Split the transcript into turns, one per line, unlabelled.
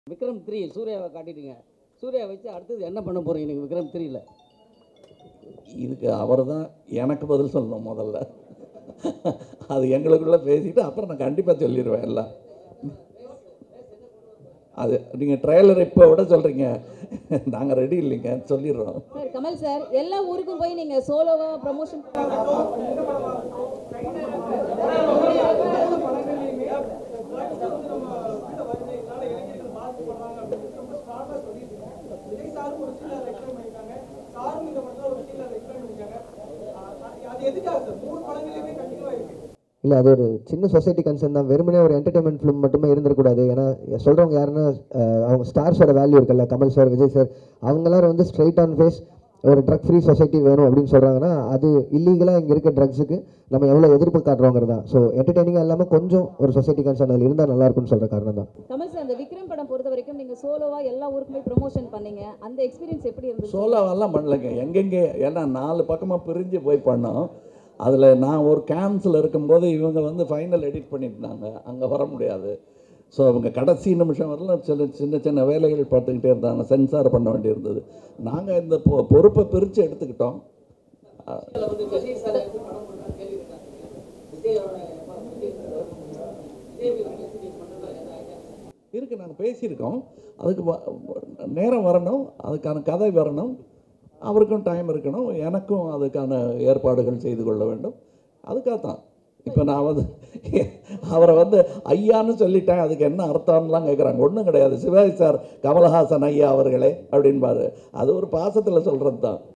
Vikram three சூர்யாவை காட்டிட்டீங்க சூர்யா வச்சு அடுத்தது என்ன பண்ண போகிறீங்க நீங்கள் விக்ரம் த்ரீல
இதுக்கு அவர் தான் எனக்கு பதில் சொல்லணும் முதல்ல அது எங்களுக்குள்ளே பேசிட்டு அப்புறம் நான் கண்டிப்பாக சொல்லிடுவேன் எல்லாம் அது நீங்கள் ட்ரெய்லர் இப்போ விட சொல்கிறீங்க நாங்கள் ரெடி இல்லைங்க சொல்லிடுறோம்
சார் கமல் சார் எல்லா ஊருக்கும் போய் நீங்க சோலோவா ப்ரமோஷன்
இல்லை அது ஒரு சின்ன சொசைட்டி கன்சர்ன் தான் வெறுமனே ஒரு என்டர்டைன்மெண்ட் ஃபிலிம் மட்டுமே இருந்துடக்கூடாது ஏன்னா சொல்கிறவங்க யாருன்னா அஹ், அவங்க ஸ்டார்ஸோட வேல்யூ இருக்குல்ல கமல் சார் விஜய் சார் அவங்க எல்லாரும் வந்து ஸ்ட்ரைட் ஆன் ஃபேஸ் ஒரு ட்ரக் ஃப்ரீ சொசைட்டி வேணும் அப்படின்னு சொல்கிறாங்கன்னா அது இல்லீகலாக இங்கே இருக்க ட்ரக்ஸுக்கு நம்ம எவ்வளோ எதிர்ப்பு காட்டுறோங்கிறது தான் ஸோ என்டர்டைனிங்காக இல்லாமல் கொஞ்சம் ஒரு சொசைட்டி கன்சர்ன் அதில் இருந்தால் நல்லா இருக்கும்னு சொல்கிற காரணம் தான்
கமல் சார் அந்த விக்ரம் படம் பொறுத்த வரைக்கும் நீங்க சோலோவா எல்லா ஊருக்குமே ப்ரமோஷன் பண்ணீங்க அந்த எக்ஸ்பீரியன்ஸ் எப்படி இருந்துச்சு
சோலோவெல்லாம் பண்ணலைங்க எங்கெங்கே ஏன்னா நாலு பக்கமாக பிரிஞ்சு போய் பண்ணோம் அதில் நான் ஒரு கேம்ப்ஸில் இருக்கும்போது இவங்க வந்து ஃபைனல் எடிட் பண்ணியிருந்தாங்க அங்கே வர முடியாது ஸோ அவங்க கடைசி நிமிஷம் வரலாம் சில சின்ன சின்ன வேலைகள் பார்த்துக்கிட்டே இருந்தாங்க சென்சார் பண்ண வேண்டியிருந்தது நாங்கள் இந்த பொ- பொறுப்பை பிரித்து எடுத்துக்கிட்டோம்
வந்து விஜய் சார் எடுத்து படம் கொடுத்தா கேள்விப்பட்டாங்க விஜயோட படம் விஜய் சார் விஜய் ரிலீஸ் பண்ணுறதா என்ன ஐடியா
இருக்கு நாங்கள் பேசியிருக்கோம் அதுக்கு வ- நேரம் வரணும் அதுக்கான கதை வரணும் அவருக்கும் டைம் இருக்கணும் எனக்கும் அதுக்கான ஏற்பாடுகள் செய்து கொள்ள வேண்டும் அதுக்காகத்தான் இப்போ நான் வந்து அவரை வந்து ஐயான்னு சொல்லிட்டேன் அதுக்கு என்ன அர்த்தம்லாம் கேட்குறாங்க ஒன்றும் கிடையாது சிவாஜி சார் கமலஹாசன் ஐயா அவர்களே அப்படின்பாரு அது ஒரு பாசத்தில் சொல்கிறது தான்